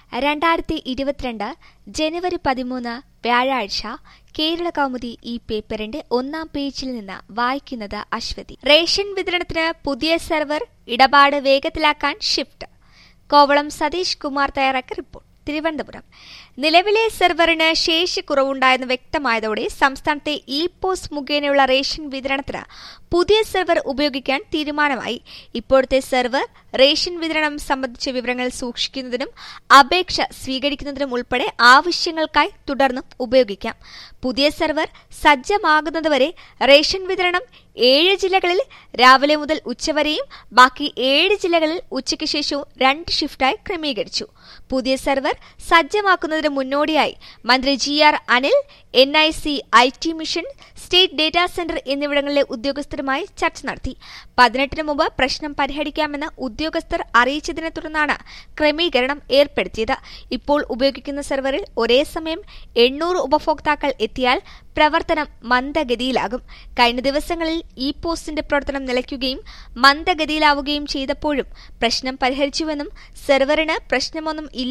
രണ്ടായിരത്തി ഇരുപത്തിരണ്ട് ജനുവരി പതിമൂന്ന് വ്യാഴാഴ്ച കേരള കൗമുദി ഈ പേപ്പറിന്റെ ഒന്നാം പേജിൽ നിന്ന് വായിക്കുന്നത് അശ്വതി റേഷൻ വിതരണത്തിന് പുതിയ സെർവർ ഇടപാട് വേഗത്തിലാക്കാൻ ഷിഫ്റ്റ് കോവളം സതീഷ് കുമാർ തയ്യാറാക്കിയ റിപ്പോർട്ട് തിരുവനന്തപുരം നിലവിലെ സെർവറിന് ശേഷി കുറവുണ്ടായെന്ന് വ്യക്തമായതോടെ സംസ്ഥാനത്തെ ഇ പോസ് മുഖേനയുള്ള റേഷൻ വിതരണത്തിന് പുതിയ സെർവർ ഉപയോഗിക്കാൻ തീരുമാനമായി ഇപ്പോഴത്തെ സെർവർ റേഷൻ വിതരണം സംബന്ധിച്ച വിവരങ്ങൾ സൂക്ഷിക്കുന്നതിനും അപേക്ഷ സ്വീകരിക്കുന്നതിനും ഉൾപ്പെടെ ആവശ്യങ്ങൾക്കായി തുടർന്നും ഉപയോഗിക്കാം പുതിയ സെർവർ സജ്ജമാകുന്നതുവരെ റേഷൻ വിതരണം ഏഴ് ജില്ലകളിൽ രാവിലെ മുതൽ ഉച്ചവരെയും ബാക്കി ഏഴ് ജില്ലകളിൽ ഉച്ചയ്ക്ക് ശേഷവും രണ്ട് ഷിഫ്റ്റായി ക്രമീകരിച്ചു പുതിയ സെർവർ സജ്ജമാക്കുന്നതിന് മുന്നോടിയായി മന്ത്രി G R Anil N I C I T mission state data centre എന്നിവിടങ്ങളിലെ ഉദ്യോഗസ്ഥരുമായി ചർച്ച നടത്തി പതിനെട്ടിന് മുമ്പ് പ്രശ്നം പരിഹരിക്കാമെന്ന് ഉദ്യോഗസ്ഥർ അറിയിച്ചതിനെ തുടർന്നാണ് ക്രമീകരണം ഏർപ്പെടുത്തിയത് ഇപ്പോൾ ഉപയോഗിക്കുന്ന സെർവറിൽ ഒരേ സമയം എണ്ണൂറ് ഉപഭോക്താക്കൾ എത്തിയാൽ പ്രവർത്തനം മന്ദഗതിയിലാകും കഴിഞ്ഞ ദിവസങ്ങളിൽ ഇ പോസ്റ്റിന്റെ പ്രവർത്തനം നിലയ്ക്കുകയും മന്ദഗതിയിലാവുകയും ചെയ്തപ്പോഴും പ്രശ്നം പരിഹരിച്ചുവെന്നും സെർവറിന് പ്രശ്നമൊന്നും ഇല്ല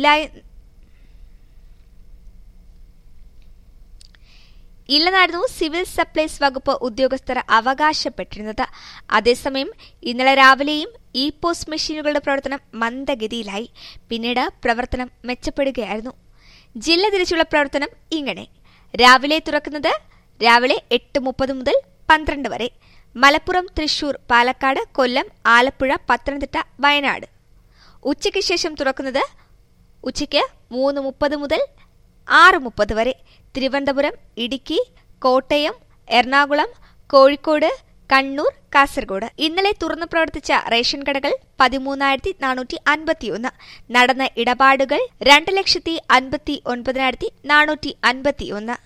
ഇല്ലെന്നായിരുന്നു സിവിൽ സപ്ലൈസ് വകുപ്പ് ഉദ്യോഗസ്ഥർ അവകാശപ്പെട്ടിരുന്നത് അതേസമയം ഇന്നലെ രാവിലെയും ഇ പോസ്റ്റ് മെഷീനുകളുടെ പ്രവർത്തനം മന്ദഗതിയിലായി പിന്നീട് പ്രവർത്തനം മെച്ചപ്പെടുകയായിരുന്നു ജില്ല തിരിച്ചുള്ള പ്രവർത്തനം ഇങ്ങനെ രാവിലെ തുറക്കുന്നത് രാവിലെ എട്ട് മുപ്പത് മുതൽ പന്ത്രണ്ട് വരെ മലപ്പുറം തൃശൂർ പാലക്കാട് കൊല്ലം ആലപ്പുഴ പത്തനംതിട്ട വയനാട് ഉച്ചയ്ക്ക് ശേഷം തുറക്കുന്നത് ഉച്ചയ്ക്ക് മൂന്ന് മുപ്പത് മുതൽ ആറ് മുപ്പത് വരെ തിരുവനന്തപുരം ഇടുക്കി കോട്ടയം എറണാകുളം കോഴിക്കോട് കണ്ണൂർ കാസർഗോഡ് ഇന്നലെ തുറന്നു പ്രവർത്തിച്ച റേഷൻ കടകൾ പതിമൂന്നായിരത്തി നാനൂറ്റി അൻപത്തിയൊന്ന് നടന്ന ഇടപാടുകൾ രണ്ട് ലക്ഷത്തി അൻപത്തി ഒൻപതിനായിരത്തി നാനൂറ്റി അൻപത്തിയൊന്ന്